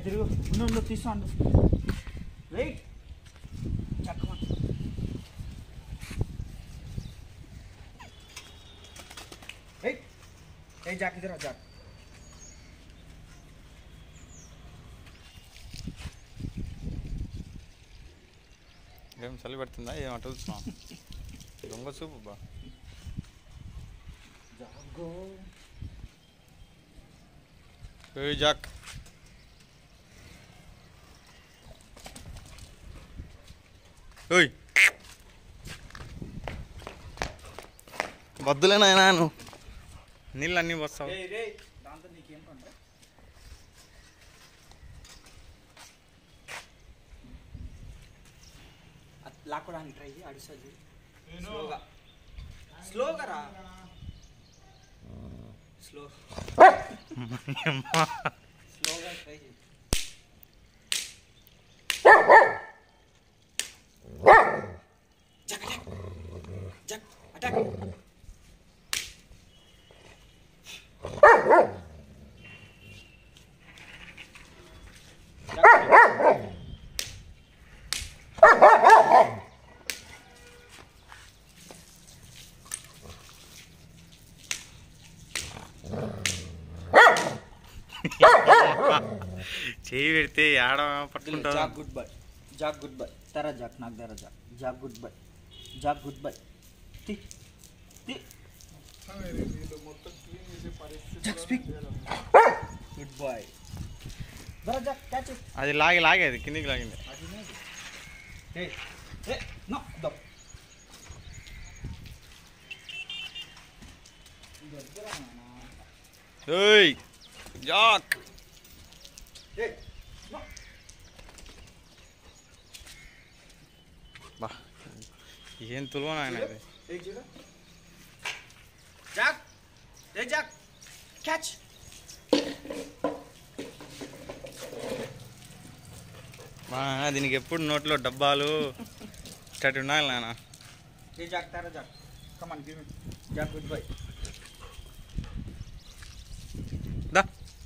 తిరుగు ఉండు ఉండు తీసుకోండి వెయిట్ చక్కమా వెయిట్ ఏ జాక్ ఇద్దరా జాక్ ఏం చలి పెడుతుందా ఏం అటు చూస్తున్నావు దొంగ చూపు బా జాగో ఏ జాక్ ఓయ్ వద్దులే నాయనా నువ్వు నీళ్ళు అన్నీ వస్తావు రే రే దాంతో నీకేం పంట లాక్కోడానికి ట్రై చేయి అడుస్తుంది స్లోగా స్లోగా రా స్లో స్లోగా ట్రై చేయి జక్ జక్ జక్ అటాక్ చేయి పెడితే ఆడ పట్టుకుంటావు Jack goodbye Jack goodbye తెరా జాక్ నాకు తెరా Jack Jack goodbye Jack goodbye తి తి జాక్ స్పీక్ గుడ్ బాయ్ దరా జాక్ క్యాచ్ ఇట్ అది లాగి లాగేది కిందికి లాగింది అది లేదు ఏ ఏ నో దో ఓయ్ జాక్ ఏ నో బా ఏం తులువ నాయన ఇది ఏ చూడు జాక్ ఏ జాక్ క్యాచ్ మా నాయన దీనికి ఎప్పుడు నోట్లో డబ్బాలు ఇట్టటి ఉండాలి నాయన ఏ జాక్ తెరా Jack come on give me Jack goodbye దా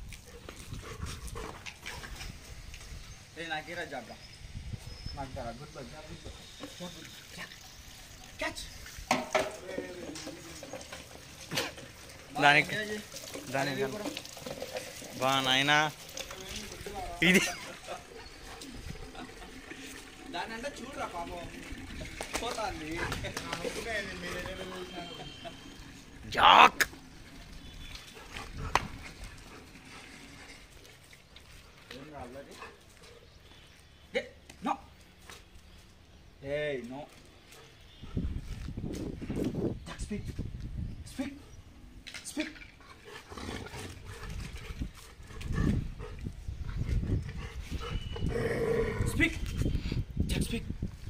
ఏ నాకేరా జాక్ దా నాకు తెరా goodbye Jack goodbye catch దానికి దానికి బా నాయనా ఇది దాని అంటే చూడరా పాపం పోతాంది జాక్ ఏం రావాలి నో ఏయ్ no speak speak speak speak just speak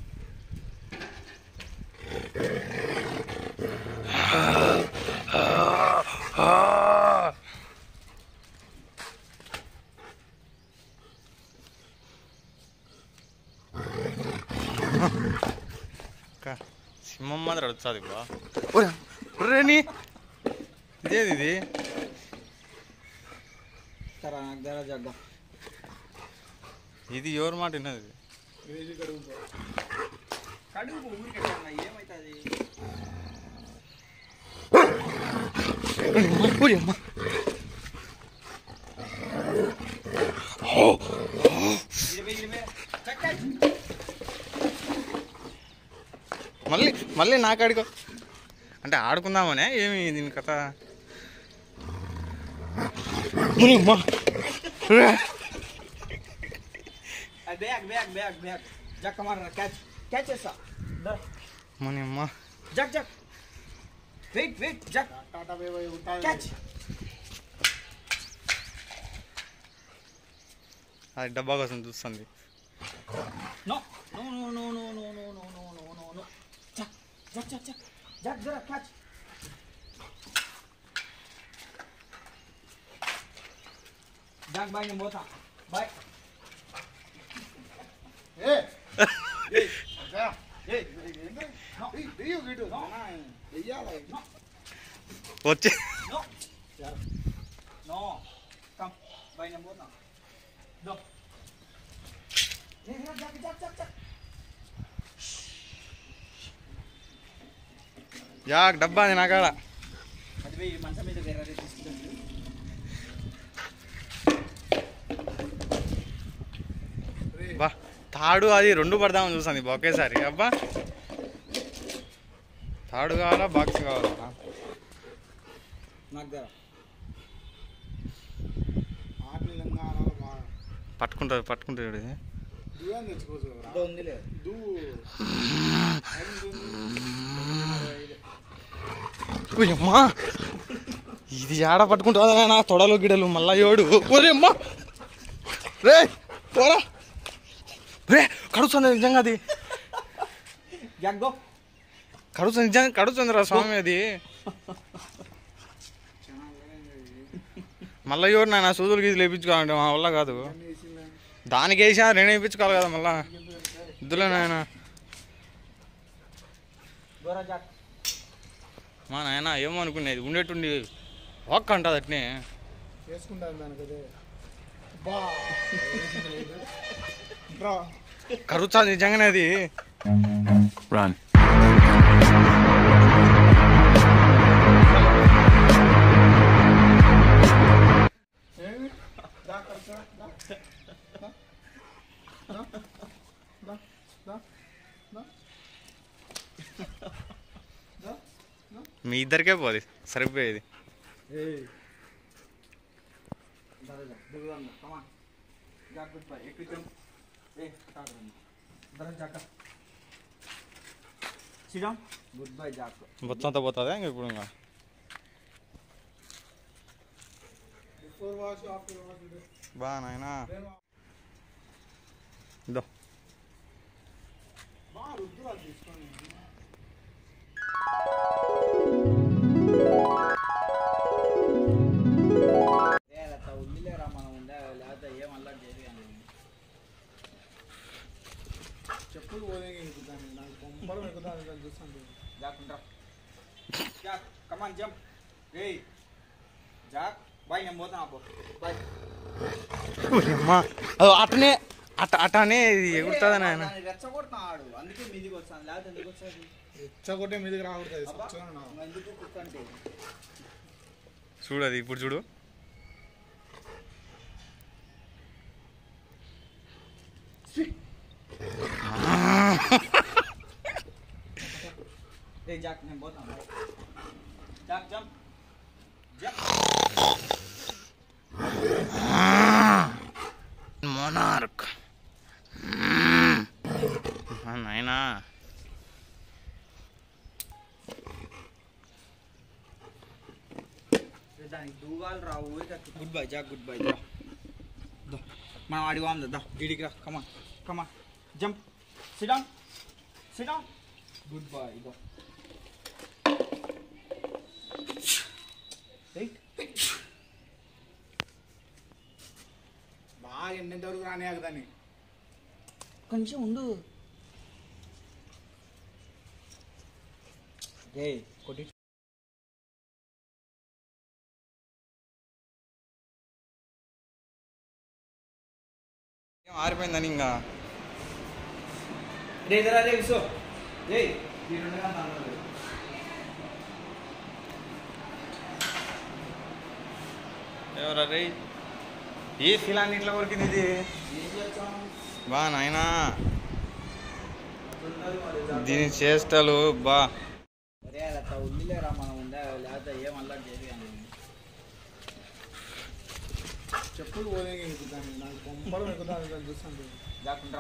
అక్క, సింహం మాత్రం అడుగుతుంది బా రేని ఇదేది ఇది సరే నాకు దగ్గర చేద్దాం ఇది ఎవరి మాట విన్నది కడుగు ఊరికి ఎక్కడన్నా ఏమవుతుంది ఇరవై ఇరవై చక్కచ్ మళ్ళీ మళ్ళీ నాకు అడుగు అంటే ఆడుకుందామనే ఏమి దీని కథ మునిమ్మా. Bag bag bag bag Jack మార క్యాచ్ క్యాచ్ చేస్తా మునిమ్మా. Jack Jack wait wait Jack catch అది డబ్బా కోసం చూస్తుంది no no no no no no no no no no no no Jack Jack Jack Jack Jack జరా క్యాచ్ జక్ బాయ్ నేను పోతా బాయ్ ఏ ఏ నో నో వచ్చి No. No. Come. Bye na muna. దో ఏ Jack Jack Jack Jack Jack డబ్బా అది నా కాడ అది పోయి మంచం మీద వేరే తీసుకుంటుంది బా తాడు అది రెండు పడదామని చూసాను ఇప్పుడు ఒకేసారి అబ్బా తాడు కావాలా బాక్స్ కావాలా నాకు దా ఆ తెలంగాణలో బాగా పట్టుకుంటుంది పట్టుకుంటాడు ఇది. దువ్వని తెచ్చుకోవచ్చు కదా ఇదో ఉంది లేదు దువ్వు అమ్మా ఇది ఏడ పట్టుకుంటుందా నా తొడలు గిడలు మళ్ళా ఏడు ఒరే అమ్మా రే పోరా రే కడుస్తుంది నిజంగా అది జాక్ గో కడుతుంది నిజంగా కడుతుంది రా స్వామి అది మళ్ళీ ఎవరు నాయన సూదులు గీజులు వేయించుకోవాలంటే మా వల్ల కాదు దానికి వేసా నేను వేయించుకోవాలి కదా మళ్ళా ఇద్దులే నాయన గోరా జాక్ మా నాయన ఏమో అనుకునేది ఉండేటుండి ఒక్క అంటుంది అట్నే వేసుకుంటాను దానికి అదే బా రా కరుస్తుంది నిజంగానే అది Run. ఏమి దా కరెక్ట్గా దా దా దా దా దా దా మీ ఇద్దరికే పోది సరిపోయేది ఏయ్ దాదా దిగుదాం కమా జాక్ గుడ్ బై ఎక్కువ ఏ స్టార్ట్ దాదా Jack Sriram goodbye Jack మొత్తం అంతా పోతుందా ఇంక ఇప్పుడు ఇంకా బిఫోర్ వాష్ ఆఫ్టర్ వాష్ బా నాయనా ఇదో బా రుద్దురా తీసుకొని ఏ లత ఉందిలేరా మనం ఉండే లేకపోతే ఏం అల్లరి చేయదు చెప్పులు పోదే ఎక్కుతాను నాకు పంపడం ఎక్కుతాను దాన్ని చూస్తాను జాక్ ఉంటా జాక్ కమాన్ జంప్ రే జాక్ బాయ్ నేను పోతాను అబ్బో బాయ్ అమ్మా అది అటనే అట అటనే ఇది ఎగురుతుందా నాయన రెచ్చగొడుతున్నాడు అందుకే మీదికి వస్తాను లేకపోతే ఎందుకు వస్తుంది ఎచ్చగొట్టే మీదకి రాకూడదు అది అబ్బా, స్వచ్ఛంగా నా- ఎందుకు కుక్క అంటే చూడు అది ఇప్పుడు చూడు రే జాక్ నేను పోతాను bye. Jack jump jump monarch నాయనా రే, దానికి దూగాలు రా ఊరికే goodbye Jack goodbye దా దా. మనం ఆడి వాందా దా గిడికి రా come come jump sit down sit down goodbye ఇదో రైట్ బాగా ఎండెంత వరకు రానియాక దాన్ని కొంచెం ఉండు రే కొట్టి ఏం ఆరిపోయిందని ఇంకా రే ఇదరా రే విసో రే ఈ రెండు గంటలు అన్నారు. ఎవరా రే ఏ ఫిలాన్ని ఇట్లా కొరికింది ఇది ఏం చేస్తాం బా నాయనా ఉన్నది మరి జాగ్రత్త. దీని చేష్టలు బా రే అలా ఉందిలేరా మనం ఉండే లేకపోతే ఏం అల్లరి చేయదు చెప్పులు పోదే ఎక్కుతాను నాకు పంపడం ఎక్కుతాను దాన్ని చూస్తాను జాకుండ్రా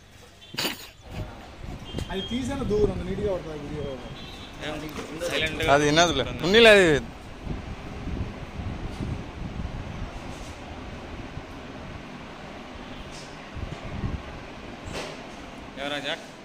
అది తీసాను దూరం నీట్గా పడుతుంది వీడియో సైలెంట్ అది వినదులే ఉన్నిలే అది ఎవరా జాక్